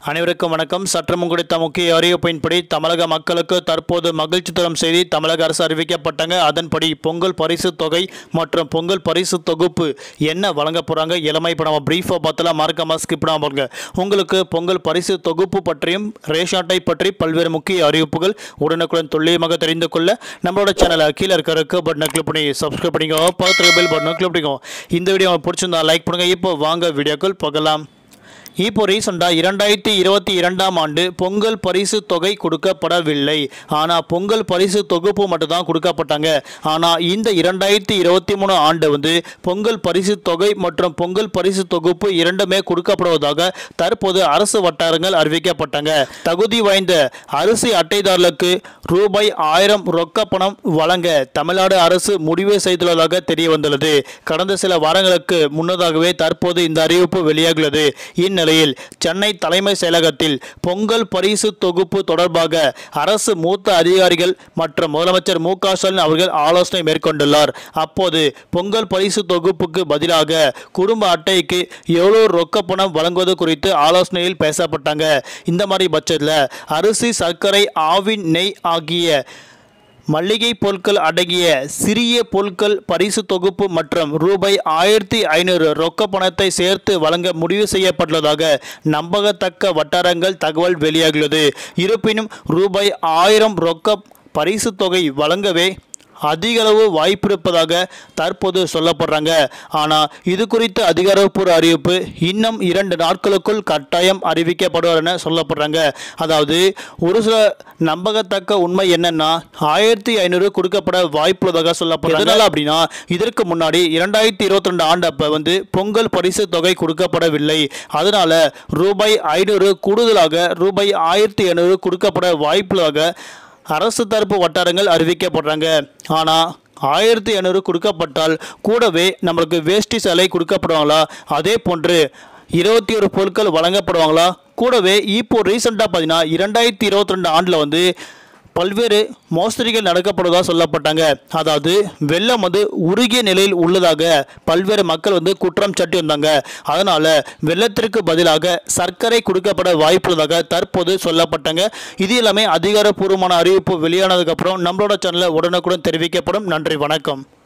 அனைவருக்கும் வணக்கம் சற்றமும் குறித்த முக்கிய அறிவிப்பின்படி தமிழக மக்களுக்கு தற்போது மகிழ்ச்சி தரும் செய்தி தமிழக அரசு அறிவிக்கப்பட்டாங்க அதன்படி பொங்கல் பரிசு தொகை மற்றும் பொங்கல் பரிசு தொகுப்பு என்ன வழங்க போகிறாங்க இளமை இப்போ நம்ம ப்ரீஃபாக பார்த்தலாம் மறக்காம ஸ்கிப் பண்ணாம பாருங்க உங்களுக்கு பொங்கல் பரிசு தொகுப்பு பற்றியும் ரேஷன் அட்டை பற்றி பல்வேறு முக்கிய அறிவிப்புகள் உடனுக்குடன் துல்லியமாக தெரிந்து கொள்ள நம்மளோட சேனலை கீழே இருக்கிற பட்டனை கிளிக் பண்ணி சப்ஸ்கிரைப் பண்ணிக்கோ பக்கத்தில் பெல் பட்டனை கிளிக் பண்ணிக்கோ இந்த வீடியோ உங்களுக்கு பிடிச்சிருந்தா லைக் பண்ணுங்க இப்போ வாங்க வீடியோக்கள் பார்க்கலாம் இப்போ ரீசெண்டாக இரண்டாயிரத்தி இருபத்தி இரண்டாம் ஆண்டு பொங்கல் பரிசு தொகை கொடுக்கப்படவில்லை ஆனால் பொங்கல் பரிசு தொகுப்பு மட்டும்தான் கொடுக்கப்பட்டாங்க ஆனால் இந்த இரண்டாயிரத்தி இருபத்தி மூணு ஆண்டு வந்து பொங்கல் பரிசு தொகை மற்றும் பொங்கல் பரிசு தொகுப்பு இரண்டுமே கொடுக்கப்படுவதாக தற்போது அரசு வட்டாரங்கள் அறிவிக்கப்பட்டாங்க தகுதி வாய்ந்த அரிசி அட்டைதாரர்களுக்கு ரூபாய் ஆயிரம் ரொக்க பணம் வழங்க தமிழ்நாடு அரசு முடிவு செய்துள்ளதாக தெரிய வந்துள்ளது கடந்த சில வாரங்களுக்கு முன்னதாகவே தற்போது இந்த அறிவிப்பு வெளியாகியுள்ளது இந்நிலையில் சென்னை தலைமை செயலகத்தில் பொங்கல் பரிசு தொகுப்பு தொடர்பாக அரசு மூத்த அதிகாரிகள் மற்றும் முதலமைச்சர் மு க ஸ்டாலின் அவர்கள் ஆலோசனை மேற்கொண்டுள்ளார் அப்போது பொங்கல் பரிசு தொகுப்புக்கு பதிலாக குடும்ப அட்டைக்கு எவ்வளோ ரொக்க பணம் வழங்குவது குறித்து ஆலோசனையில் பேசப்பட்டாங்க இந்த மாதிரி பட்சத்தில் அரிசி சர்க்கரை ஆவின் நெய் ஆகிய மளிகை பொருட்கள் அடங்கிய சிறிய பொருட்கள் பரிசு தொகுப்பு மற்றும் ரூபாய் ஆயிரத்தி ஐநூறு ரொக்க பணத்தை சேர்த்து வழங்க முடிவு செய்யப்பட்டுள்ளதாக நம்பகத்தக்க வட்டாரங்கள் தகவல் வெளியாகியுள்ளது இருப்பினும் ரூபாய் ஆயிரம் ரொக்க பரிசு தொகை வழங்கவே அதிகளவு வாய்ப்பு இருப்பதாக தற்போது சொல்லப்படுறாங்க ஆனால் இது குறித்த அதிகாரப்பூர்வ அறிவிப்பு இன்னும் இரண்டு நாட்களுக்குள் கட்டாயம் அறிவிக்கப்படும் என சொல்லப்படுறாங்க அதாவது ஒரு சில நம்பகத்தக்க உண்மை என்னன்னா ஆயிரத்தி ஐநூறு கொடுக்கப்பட வாய்ப்புள்ளதாக சொல்லப்படுறாங்க எதனால அப்படின்னா இதற்கு முன்னாடி இரண்டாயிரத்தி இருபத்தி ரெண்டு ஆண்டு அப்போ வந்து பொங்கல் பரிசு தொகை கொடுக்கப்படவில்லை அதனால ரூபாய் ஐநூறு கூடுதலாக ரூபாய் ஆயிரத்தி ஐநூறு கொடுக்கப்பட வாய்ப்புள்ளதாக அரசு தரப்பு வட்டாரங்கள் அறிவிக்கப்படுறாங்க ஆனால் ஆயிரத்தி ஐநூறு கொடுக்கப்பட்டால் கூடவே நம்மளுக்கு வேஷ்டி சேலை கொடுக்கப்படுவாங்களா அதே போன்று இருபத்தி ஒரு பொருட்கள் வழங்கப்படுவாங்களா கூடவே இப்போ ரீசெண்டாக பார்த்தீங்கன்னா இரண்டாயிரத்தி இருபத்தி ரெண்டு ஆண்டில் வந்து பல்வேறு மோசடிகள் நடக்கப்படுவதாக சொல்லப்பட்டாங்க அதாவது வெள்ளம் வந்து உருகிய நிலையில் உள்ளதாக பல்வேறு மக்கள் வந்து குற்றம் சாட்டி வந்தாங்க அதனால வெள்ளத்திற்கு பதிலாக சர்க்கரை கொடுக்கப்பட வாய்ப்புள்ளதாக தற்போது சொல்லப்பட்டாங்க இது எல்லாமே அதிகாரப்பூர்வமான அறிவிப்பு வெளியானதுக்கப்புறம் நம்மளோட சேனலில் உடனுக்குடன் தெரிவிக்கப்படும் நன்றி வணக்கம்